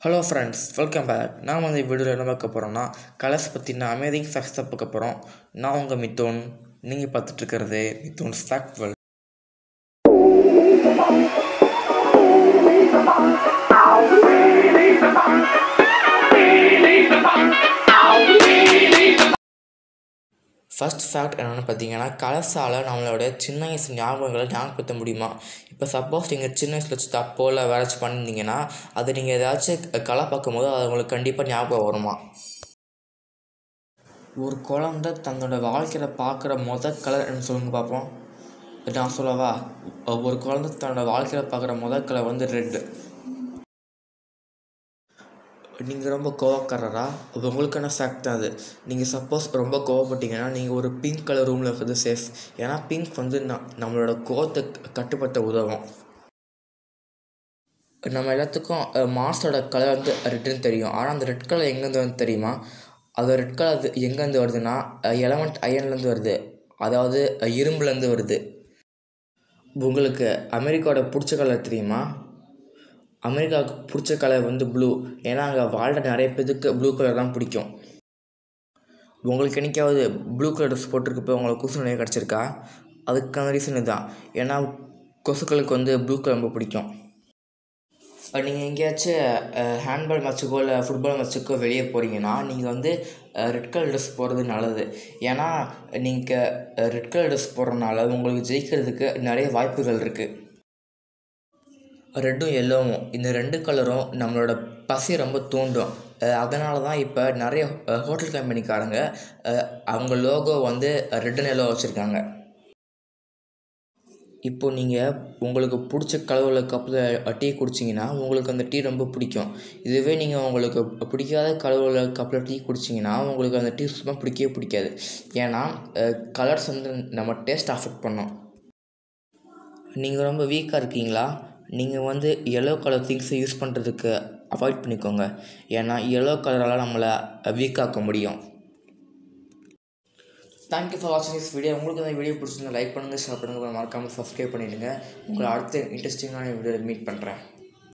hello friends welcome back நான் வந்து வீடியோவில் என்ன பார்க்க போகிறோன்னா கலர்ஸ் பற்றின அமேசிங் ஃபேக்ட்ஸ் தான் பார்க்க போகிறோம் நான் உங்கள் மித்தோன் நீங்கள் பார்த்துட்டு இருக்கிறது மித்தோன் ஃபேக்ட் வேர்ல்ட் ஃபர்ஸ்ட் ஃபேக்ட் என்னென்னு பார்த்தீங்கன்னா கலர்ஸால் நம்மளோட சின்ன வயசு ஞாபகங்களை ஞாபகப்படுத்த முடியுமா இப்போ சப்போஸ் நீங்கள் சின்ன வயசில் வச்சு தப்போ இல்லை வேறாச்சும் பண்ணியிருந்தீங்கன்னா அது நீங்கள் ஏதாச்சும் கலர் பார்க்கும்போது அது உங்களுக்கு கண்டிப்பாக ஞாபகம் வருமா ஒரு குழந்தை தன்னோட வாழ்க்கையில் பார்க்குற மொதல் கலர் என்ன சொல்லுங்க பார்ப்போம் நான் சொல்லவா ஒரு குழந்தை தன்னோட வாழ்க்கையில் பார்க்குற முதல் கலர் வந்து ரெட்டு நீங்கள் ரொம்ப கோவக்காரரா அது உங்களுக்கான ஃபேக்ட் தான் அது நீங்கள் சப்போஸ் ரொம்ப கோவப்பட்டீங்கன்னா நீங்கள் ஒரு பிங்க் கலர் ரூமில் இருக்கிறது சேஃப் ஏன்னா பிங்க் வந்து ந நம்மளோட கோவத்தை கட்டுப்படுத்த உதவும் நம்ம எல்லாத்துக்கும் மார்ஸோட கலர் வந்து ரெட்டுன்னு தெரியும் ஆனால் அந்த ரெட் கலர் எங்கேருந்து வந்து தெரியுமா அது ரெட் கலர் எங்கேருந்து வருதுன்னா எலமெண்ட் அயன்லேருந்து வருது அதாவது இரும்புலேருந்து வருது உங்களுக்கு அமெரிக்காவோட பிடிச்ச கலர் தெரியுமா அமெரிக்காவுக்கு பிடிச்ச கலர் வந்து ப்ளூ ஏன்னா அங்கே வாழ்கிற நிறைய பேருக்கு ப்ளூ கலர் தான் பிடிக்கும் உங்களுக்கு என்னைக்காவது ப்ளூ கலர் ட்ரெஸ் போட்டிருக்கப்போ உங்களுக்கு கொசு நிறைய கிடச்சிருக்கா அதுக்கான ரீசன் இதுதான் ஏன்னா கொசுக்களுக்கு வந்து ப்ளூ கலர் ரொம்ப பிடிக்கும் நீங்கள் எங்கேயாச்சும் ஹேண்ட்பால் மேட்ச்சுக்கோ இல்லை ஃபுட்பால் மேட்ச்சுக்கோ வெளியே போகிறீங்கன்னா நீங்கள் வந்து ரெட் கலர் ட்ரெஸ் போடுறது நல்லது ஏன்னா நீங்கள் ரெட் கலர் ட்ரெஸ் போடுறதுனால உங்களுக்கு ஜெயிக்கிறதுக்கு நிறைய வாய்ப்புகள் இருக்குது ரெட்டும் எல்லோவும் இந்த ரெண்டு கலரும் நம்மளோட பசியை ரொம்ப தூண்டும் அதனால தான் இப்போ நிறைய ஹோட்டல் கம்பெனிக்காரங்க அவங்க லோகோ வந்து ரெட் அண்ட் எல்லோ வச்சுருக்காங்க இப்போது நீங்கள் உங்களுக்கு பிடிச்ச கலரில் கப்பில் டீ குடிச்சிங்கன்னா உங்களுக்கு அந்த டீ ரொம்ப பிடிக்கும் இதுவே நீங்கள் உங்களுக்கு பிடிக்காத கலரில் கப்பில் டீ குடிச்சிங்கன்னா உங்களுக்கு அந்த டீ சுத்தமாக பிடிக்கவே பிடிக்காது ஏன்னா கலர்ஸ் வந்து நம்ம டேஸ்ட் அஃபெக்ட் பண்ணோம் நீங்கள் ரொம்ப வீக்காக இருக்கீங்களா நீங்கள் வந்து எல்லோ கலர் திங்ஸை யூஸ் பண்ணுறதுக்கு அவாய்ட் பண்ணிக்கோங்க ஏன்னா எல்லோ கலரால் நம்மளை வீக்காக்க முடியும் தேங்க்யூ ஃபார் வாட்சிங் திஸ் வீடியோ உங்களுக்கு அந்த வீடியோ பிடிச்சிருந்தா லைக் பண்ணுங்கள் ஷேர் பண்ணுங்கள் மறக்காமல் சப்ஸ்கிரைப் பண்ணிவிடுங்க உங்களை அடுத்த இன்ட்ரெஸ்டிங்கான வீடியோவில் மீட் பண்ணுறேன்